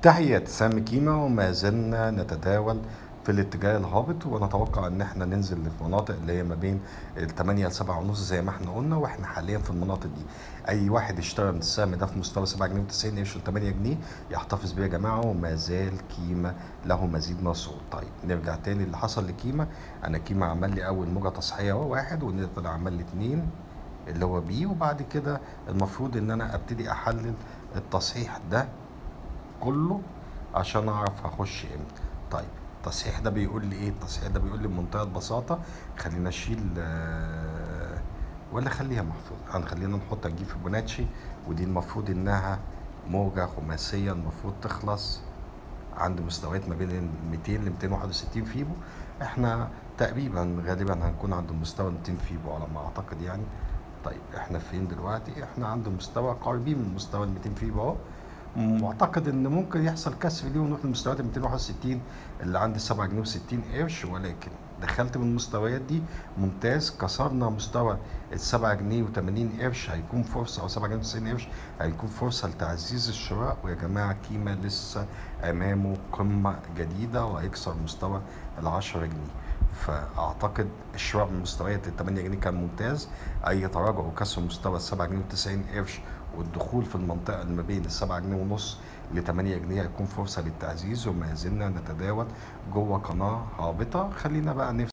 تحية سامي كيما وما زلنا نتداول في الاتجاه الهابط ونتوقع ان احنا ننزل في مناطق اللي هي ما بين ال 8 ل 7 ونص زي ما احنا قلنا واحنا حاليا في المناطق دي اي واحد اشترى من السهم ده في مستوى 7 جنيه و90 قرش ل 8 جنيه يحتفظ بيه يا جماعه وما زال كيما له مزيد من الصعود طيب نرجع تاني اللي حصل لكيما انا كيما عمل لي اول موجه تصحيحيه اهو واحد ونقدر عمل لي اتنين اللي هو بي وبعد كده المفروض ان انا ابتدي احلل التصحيح ده كله عشان اعرف هخش امتى طيب التصحيح ده بيقول لي ايه التصحيح ده بيقول لي بمنتهى البساطه خلينا اشيل آه، ولا خليها محفوظ هنخلينا نحط نجيب فيبوناتشي ودي المفروض انها موجه خماسيه المفروض تخلص عند مستويات ما بين ال 200 ل 261 فيبو احنا تقريبا غالبا هنكون عند مستوى 200 فيبو على ما اعتقد يعني طيب احنا فين دلوقتي احنا عند مستوى قريبين من مستوى ال 200 فيبو اهو معتقد ان ممكن يحصل كسر ليه ونروح لمستويات ال 261 اللي عند 7 جنيه و60 قرش ولكن دخلت من المستويات دي ممتاز كسرنا مستوى ال 7 جنيه و80 قرش هيكون فرصه او 7 جنيه و90 قرش هيكون فرصه لتعزيز الشراء ويا جماعه كيما لسه امامه قمه جديده وهيكسر مستوى ال 10 جنيه فاعتقد الشراء من مستويات ال 8 جنيه كان ممتاز اي تراجع وكسر مستوى ال 7 جنيه و90 قرش والدخول في المنطقه اللي ما بين ال 7 جنيه ونص ل 8 جنيه هيكون فرصه للتعزيز وما زلنا نتداول جوه قناه هابطه خلينا بقى نفس